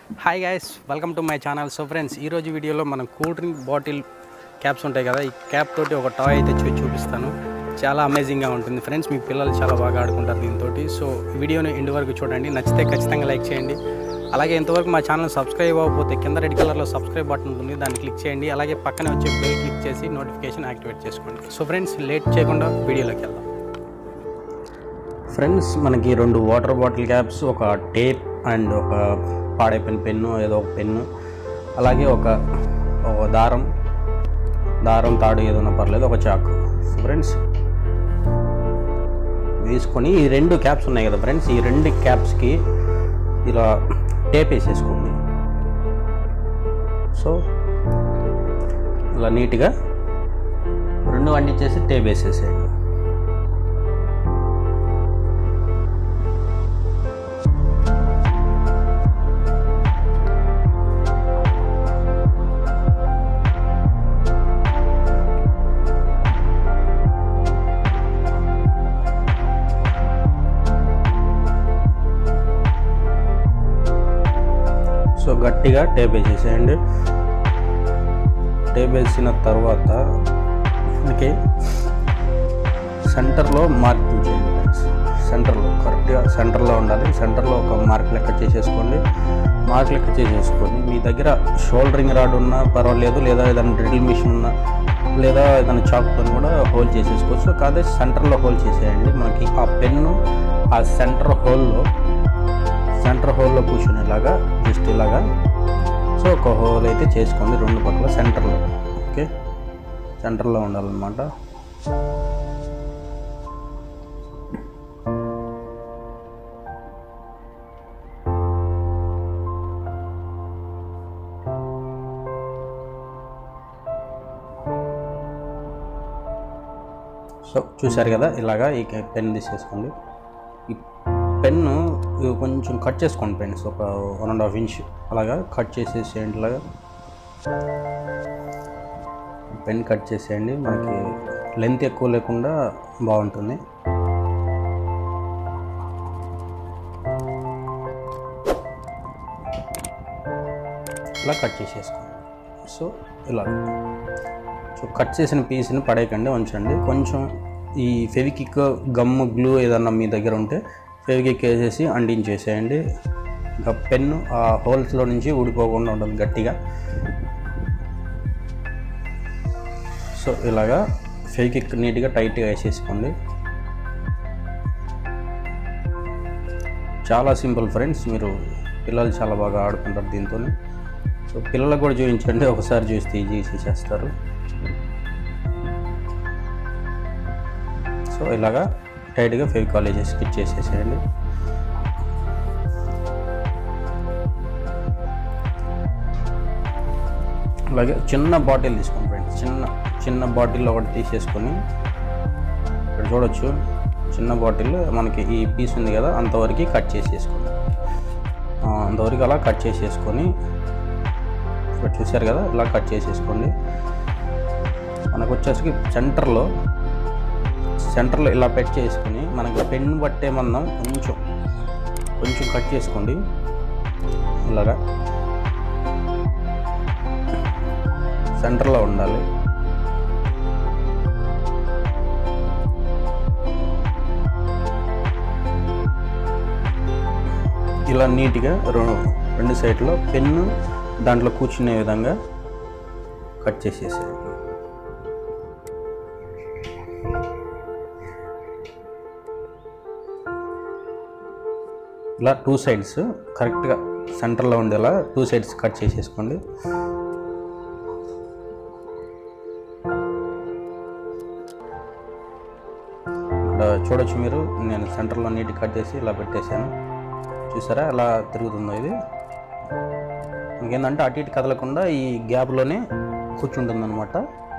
hi guys welcome to my channel so friends ఈరోజు వీడియోలో మనం కూల్ డ్రింక్ బాటిల్ క్యాప్స్ ఉంటాయి కదా ఈ క్యాప్ తోటి ఒక టాయ్ అయితే చూ చూపిస్తాను చాలా అమేజింగ్గా ఉంటుంది ఫ్రెండ్స్ మీ పిల్లలు చాలా బాగా ఆడుకుంటారు దీంతో సో ఈ వీడియోని ఎండ్ వరకు చూడండి నచ్చితే ఖచ్చితంగా లైక్ చేయండి అలాగే ఇంతవరకు మా ఛానల్ సబ్స్క్రైబ్ అవ్వకపోతే కింద రెడ్ కలర్లో సబ్స్క్రైబ్ బటన్ ఉంటుంది దాన్ని క్లిక్ చేయండి అలాగే పక్కనే వచ్చే బెల్ క్లిక్ చేసి నోటిఫికేషన్ యాక్టివేట్ చేసుకోండి సో ఫ్రెండ్స్ లేట్ చేయకుండా వీడియోలోకి వెళ్దాం ఫ్రెండ్స్ మనకి రెండు వాటర్ బాటిల్ క్యాప్స్ ఒక టేప్ అండ్ ఒక పాడైపోయిన పెన్ను ఏదో ఒక పెన్ను అలాగే ఒక ఒక దారం దారం తాడు ఏదైనా పర్లేదు ఒక చాకు ఫ్రెండ్స్ వేసుకొని ఈ రెండు క్యాప్స్ ఉన్నాయి కదా ఫ్రెండ్స్ ఈ రెండు క్యాప్స్కి ఇలా టేప్ వేసేసుకోండి సో ఇలా నీట్గా రెండు అంటించేసి టేప్ వేసేసేయండి సో గట్టిగా టేప్ వేసేసేయండి టేప్ వేసిన తర్వాత మనకి సెంటర్లో మార్కింగ్ చేయండి ఫ్రెండ్స్ సెంటర్లో కరెక్ట్గా సెంటర్లో ఉండాలి సెంటర్లో ఒక మార్క్ లెక్క చేసేసుకోండి మార్క్ లెక్క చేసేసుకొని మీ దగ్గర షోల్డరింగ్ రాడ్ ఉన్నా పర్వాలేదు లేదా ఏదైనా డ్రిల్ మిషన్ ఉన్నా లేదా ఏదైనా చాక్తో కూడా హోల్ చేసేసుకోవచ్చు కాదే సెంటర్లో హోల్ చేసేయండి మనకి ఆ పెన్ను ఆ సెంటర్ హోల్లో సెంటర్ హోల్లో కూర్చునేలాగా జస్ట్ ఇలాగా సో ఒక హోల్ అయితే చేసుకోండి రెండు పక్కల సెంటర్లో ఓకే సెంటర్లో ఉండాలన్నమాట సో చూశారు కదా ఇలాగా ఈ పెన్ తీసేసుకోండి ఈ పెన్ను ఇది కొంచెం కట్ చేసుకోండి పెన్స్ ఒక వన్ అండ్ హాఫ్ ఇంచ్ అలాగా కట్ చేసేసేయండి ఇలాగా పెన్ కట్ చేసేయండి మనకి లెంత్ ఎక్కువ లేకుండా బాగుంటుంది ఇలా కట్ చేసేసుకోండి సో ఇలా సో కట్ చేసిన పీస్ని పడేయకండి ఉంచండి కొంచెం ఈ ఫెవికిక్ గమ్ గ్లూ ఏదన్నా మీ దగ్గర ఉంటే ఫెవికిక్ వేసేసి అంటించేసేయండి ఇంకా పెన్ను ఆ హోల్స్లో నుంచి ఊడిపోకుండా ఉంటుంది గట్టిగా సో ఇలాగా ఫెవికిక్ నీట్గా టైట్గా వేసేసుకోండి చాలా సింపుల్ ఫ్రెండ్స్ మీరు పిల్లలు చాలా బాగా ఆడుకుంటారు దీంతో సో పిల్లలకు కూడా చూపించండి ఒకసారి చూస్తే ఈజీ చేసేస్తారు సో ఇలాగా టైట్గా ఫెవికాల్ వేసి స్టిచ్ చేసేసేయండి అలాగే చిన్న బాటిల్ తీసుకోండి ఫ్రెండ్స్ చిన్న చిన్న బాటిల్ ఒకటి తీసేసుకొని ఇక్కడ చూడొచ్చు చిన్న బాటిల్ మనకి ఈ పీస్ ఉంది కదా అంతవరకు కట్ చేసేసుకోండి ఆ, అంతవరకు అలా కట్ చేసేసుకొని ఇక్కడ చూశారు కదా ఇలా కట్ చేసేసుకోండి మనకు వచ్చేసరికి సెంటర్లో సెంటర్లో ఇలా పెట్ చేసుకుని మనకి పెన్ పట్టే మందం కొంచెం కొంచెం కట్ చేసుకోండి ఇలాగా సెంటర్లో ఉండాలి ఇలా నీట్గా రె- రెండు సైడ్లో పెన్ను దాంట్లో కూర్చునే విధంగా కట్ చేసేసేయండి ఇలా టూ సైడ్స్ కరెక్ట్గా సెంటర్లో ఉండేలా టూ సైడ్స్ కట్ చేసేసుకోండి ఇక్కడ చూడొచ్చు మీరు నేను సెంటర్లో నీట్ కట్ చేసి ఇలా పెట్టేశాను చూసారా ఎలా తిరుగుతుందో ఇది ఇంకేంటంటే అటు ఇటు కదలకుండా ఈ గ్యాప్లోనే కూర్చుంటుంది అనమాట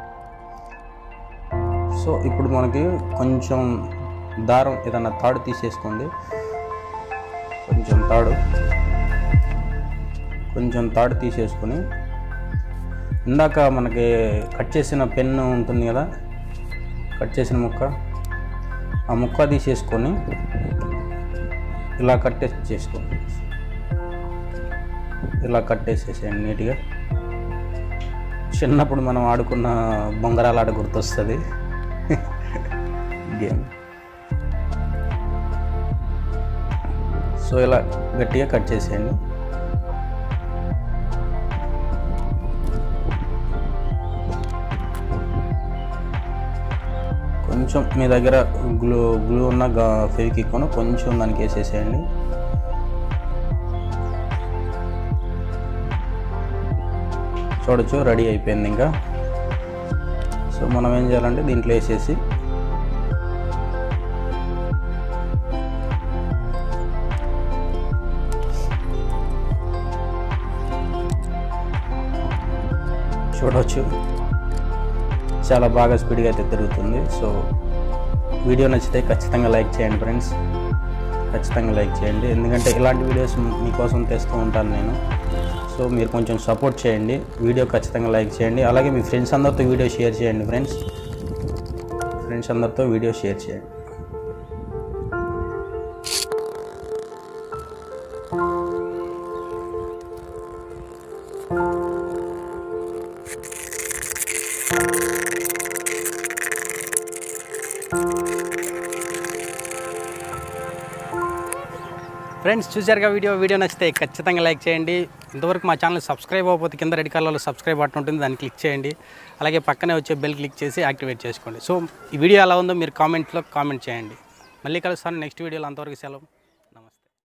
సో ఇప్పుడు మనకి కొంచెం దారం ఏదైనా తాడు తీసేసుకోండి కొంచెం తాడు కొంచెం తాడు తీసేసుకొని ఇందాక మనకి కట్ చేసిన పెన్ను ఉంటుంది కదా కట్ చేసిన ముక్క ఆ ముక్క తీసేసుకొని ఇలా కట్టేసి చేసుకోండి ఇలా కట్టేసేసేయండి నీట్గా చిన్నప్పుడు మనం ఆడుకున్న బొంగరాల ఆట గుర్తొస్తుంది గేమ్ సో ఇలా గట్టిగా కట్ చేసేయండి కొంచెం మీ దగ్గర గ్లూ గ్లూ ఉన్న ఫెవికిక్ను కొంచెం దానికి వేసేసేయండి చూడొచ్చు రెడీ అయిపోయింది ఇంకా సో మనం ఏం చేయాలంటే దీంట్లో వేసేసి చూడవచ్చు చాలా బాగా స్పీడ్గా అయితే తిరుగుతుంది సో వీడియో నచ్చితే ఖచ్చితంగా లైక్ చేయండి ఫ్రెండ్స్ ఖచ్చితంగా లైక్ చేయండి ఎందుకంటే ఇలాంటి వీడియోస్ మీకోసం తెస్తూ ఉంటాను నేను సో మీరు కొంచెం సపోర్ట్ చేయండి వీడియో ఖచ్చితంగా లైక్ చేయండి అలాగే మీ ఫ్రెండ్స్ అందరితో వీడియో షేర్ చేయండి ఫ్రెండ్స్ ఫ్రెండ్స్ అందరితో వీడియో షేర్ చేయండి ఫ్రెండ్స్ చూశారుగా వీడియో వీడియో నచ్చితే ఖచ్చితంగా లైక్ చేయండి ఇంతవరకు మా ఛానల్ సబ్స్క్రైబ్ అవ్వకపోతే కింద రెడ్ కలర్లో సబ్స్క్రైబ్ బటన్ ఉంటుంది దాన్ని క్లిక్ చేయండి అలాగే పక్కనే వచ్చే బెల్ క్లిక్ చేసి యాక్టివేట్ చేసుకోండి సో ఈ వీడియో ఎలా ఉందో మీరు కామెంట్లో కామెంట్ చేయండి మళ్ళీ కలుస్తాను నెక్స్ట్ వీడియోలో అంతవరకు సెలవు